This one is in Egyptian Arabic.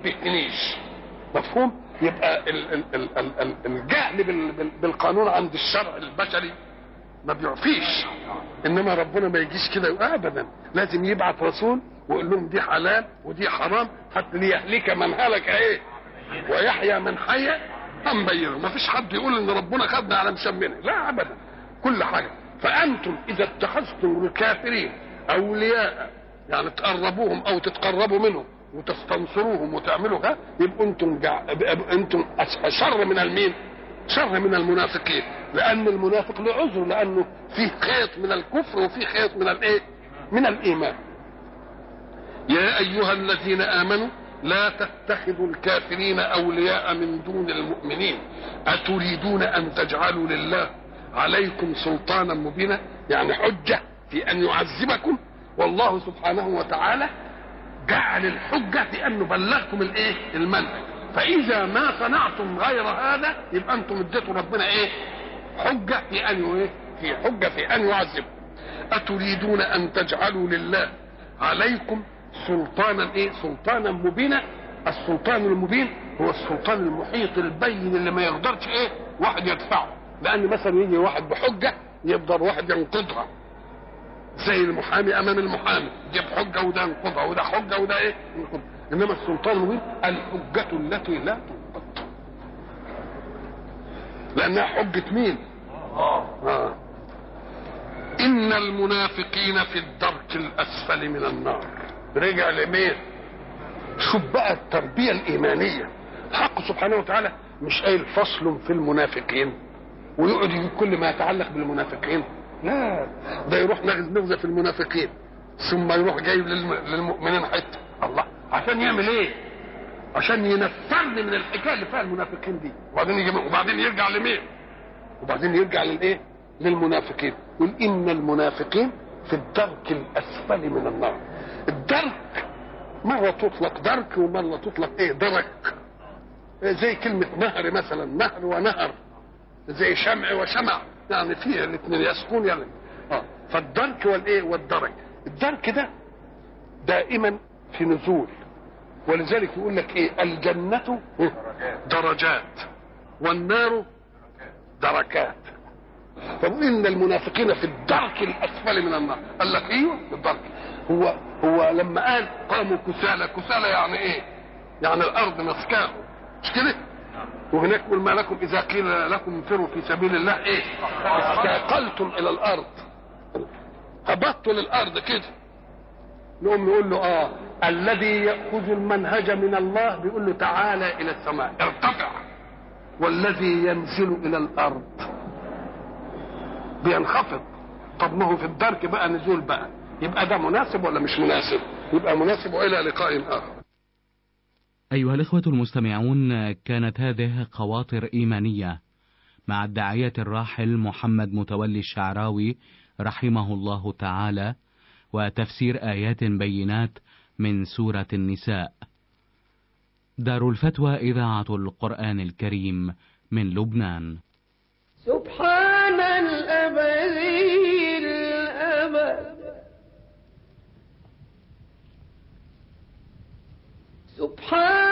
تنبهنيش مفهوم يبقى ال- ال- ال- ال- ال- الجهل بال- بال- بالقانون عند الشرع البشري ما بيعفيش انما ربنا ما يجيش كده ابدا لازم يبعث رسول ويقول لهم دي حلال ودي حرام حتى ليهلك من هلك ايه ويحيى من حي ام بينه ما فيش حد يقول ان ربنا خدنا على مشمنه لا ابدا كل حاجه فانتم اذا اتخذتم الكافرين اولياء يعني تقربوهم او تتقربوا منهم وتستنصروهم وتعملوا ها يبقوا انتم جع... انتم أش- شر من المين؟ شر من المنافقين لان المنافق له عذر لانه فيه خيط من الكفر وفيه خيط من الايه؟ من الايمان. يا ايها الذين امنوا لا تتخذوا الكافرين اولياء من دون المؤمنين اتريدون ان تجعلوا لله عليكم سلطانا مبينا يعني حجه في ان يعذبكم والله سبحانه وتعالى جعل الحجه في انه بلغكم الايه؟ المنهج فاذا ما صنعتم غير هذا يبقى انتم اديتوا ربنا ايه؟ حجه في ان ايه؟ في حجه في ان يعذبكم اتريدون ان تجعلوا لله عليكم سلطانا ايه؟ سلطانا مبينا السلطان المبين هو السلطان المحيط البين اللي ما يقدرش ايه؟ واحد يدفعه لان مثلا يجي واحد بحجه يقدر واحد ينقضها زي المحامي امام المحامي يجيب حجه وده ينقضها وده حجه وده ايه؟ ينقضها انما السلطان المبين الحجه التي لا تنقض لانها حجه مين؟ آه. ان المنافقين في الدرك الاسفل من النار رجع لمين شوف بقى التربيه الايمانيه الحق سبحانه وتعالى مش قايل فصل في المنافقين ويقعد يجيب كل ما يتعلق بالمنافقين لا ده يروح نغز نغزه في المنافقين ثم يروح جايب للم- للمؤمنين حته الله عشان يعمل ايه عشان ينفرني من الحكايه اللي فيها المنافقين دي وبعدين يجي وبعدين يرجع لمين وبعدين يرجع للايه للمنافقين يقول ان المنافقين في الدرك الاسفل من النار الدرك مرة تطلق درك ومرة تطلق ايه درك زي كلمة نهر مثلا نهر ونهر زي شمع وشمع يعني فيه الاثنين يسكون يعني اه فالدرك والايه والدرك الدرك ده دائما في نزول ولذلك يقول لك ايه الجنة درجات والنار دركات طب ان المنافقين في الدرك الاسفل من النار قال لك ايوه في الدرك هو هو لما قال قاموا كسالى كسالى يعني ايه يعني الارض مسكاه مش كده وهناك يقول ما لكم اذا قيل لكم انفروا في سبيل الله ايه استثقلتم الى الارض هبطوا للارض كده نقوم نقول له اه الذي ياخذ المنهج من الله بيقول له تعالى الى السماء ارتفع والذي ينزل الى الارض بينخفض طب ما هو في الدرك بقى نزول بقى يبقى ده مناسب ولا مش مناسب يبقى مناسب والى لقاء اخر أيها الإخوة المستمعون كانت هذه خواطر إيمانية مع الداعية الراحل محمد متولي الشعراوي رحمه الله تعالى وتفسير آيات بينات من سورة النساء. دار الفتوى إذاعة القرآن الكريم من لبنان. سبحان الأبدي الأبد سبحان